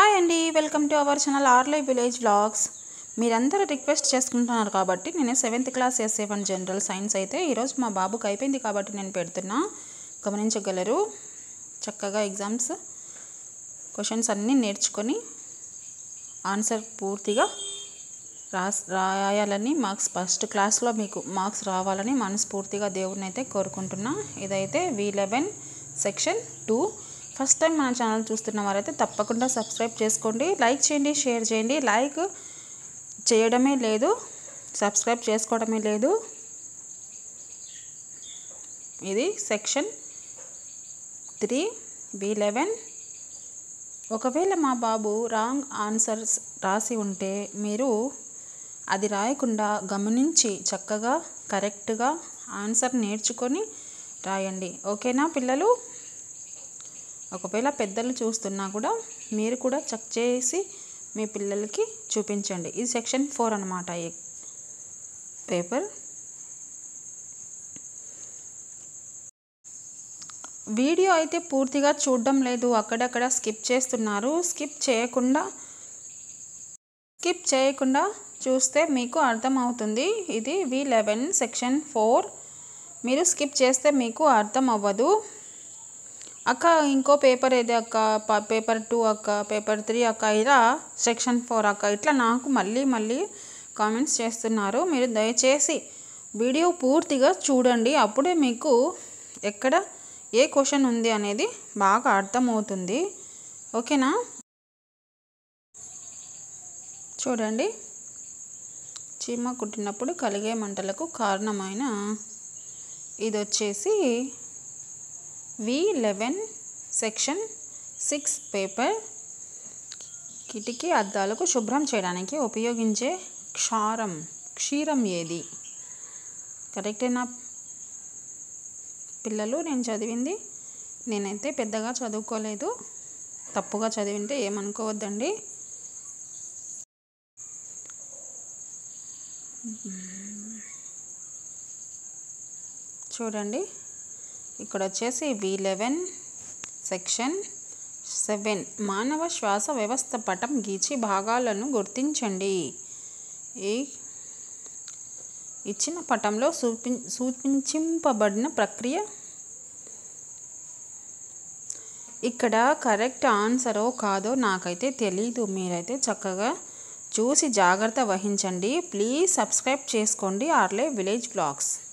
hi అండి welcome to our channel ఆర్లై village vlogs మీరందరూ రిక్వెస్ట్ చేసుకుంటున్నారు కాబట్టి నేను seventh class SA one general science అయితే ఈరోజు మా బాబుకి అయిపోయింది కాబట్టి నేను పెడుతున్నా గమనించగలరు చక్కగా ఎగ్జామ్స్ క్వశ్చన్స్ అన్నీ నేర్చుకొని ఆన్సర్ పూర్తిగా రాస్ రాయాలని మార్క్స్ ఫస్ట్ క్లాస్లో మీకు మార్క్స్ రావాలని మనస్ఫూర్తిగా దేవుడిని అయితే కోరుకుంటున్నా ఇదైతే V eleven section two first time మన ఛానల్ చూస్తున్న వారైతే తప్పకుండా సబ్స్క్రైబ్ చేసుకోండి లైక్ చేయండి షేర్ చేయండి లైక్ చేయడమే లేదు సబ్స్క్రైబ్ చేసుకోవడమే లేదు ఇది సెక్షన్ త్రీ వి లెవెన్ ఒకవేళ మా బాబు రాంగ్ ఆన్సర్స్ రాసి ఉంటే మీరు అది రాయకుండా గమనించి చక్కగా కరెక్ట్గా ఆన్సర్ నేర్చుకొని రాయండి ఓకేనా పిల్లలు ఒకవేళ పెద్దలు చూస్తున్నా కూడా మీరు కూడా చెక్ చేసి మీ పిల్లలకి చూపించండి ఇది సెక్షన్ ఫోర్ అనమాట ఈ పేపర్ వీడియో అయితే పూర్తిగా చూడడం లేదు అక్కడక్కడ స్కిప్ చేస్తున్నారు స్కిప్ చేయకుండా స్కిప్ చేయకుండా చూస్తే మీకు అర్థమవుతుంది ఇది వి లెవెన్ సెక్షన్ ఫోర్ మీరు స్కిప్ చేస్తే మీకు అర్థం అవ్వదు అక్క ఇంకో పేపర్ ఏది అక్క ప- పేపర్ టూ అక్క పేపర్ త్రీ అక్క ఇలా సెక్షన్ ఫోర్ అక్క ఇట్లా నాకు మళ్ళీ మళ్ళీ కామెంట్స్ చేస్తున్నారు మీరు దయచేసి వీడియో పూర్తిగా చూడండి అప్పుడే మీకు ఎక్కడ ఏ క్వశ్చన్ ఉంది అనేది బాగా అర్థమవుతుంది ఓకేనా చూడండి చీమ కుట్టినప్పుడు కలిగే మంటలకు కారణమైన ఇది వచ్చేసి V eleven section six paper కిటికీ అద్దాలకు శుభ్రం చేయడానికి ఉపయోగించే క్షారం క్షీరం ఏది కరెక్టేనా పిల్లలు నేను చదివింది నేనైతే పెద్దగా చదువుకోలేదు తప్పుగా చదివింటే ఏమనుకోవద్దండి చూడండి ఇక్కడ వచ్చేసి వి లెవెన్ సెక్షన్ సెవెన్ మానవ శ్వాస వ్యవస్థ పటం గీచి భాగాలను గుర్తించండి ఈ ఇచ్చిన పటంలో సూపి సూచింపబడిన ప్రక్రియ ఇక్కడ కరెక్ట్ ఆన్సరో కాదో నాకైతే తెలీదు మీరైతే చక్కగా చూసి జాగ్రత్త వహించండి ప్లీజ్ సబ్స్క్రైబ్ చేసుకోండి ఆర్లే విలేజ్ బ్లాగ్స్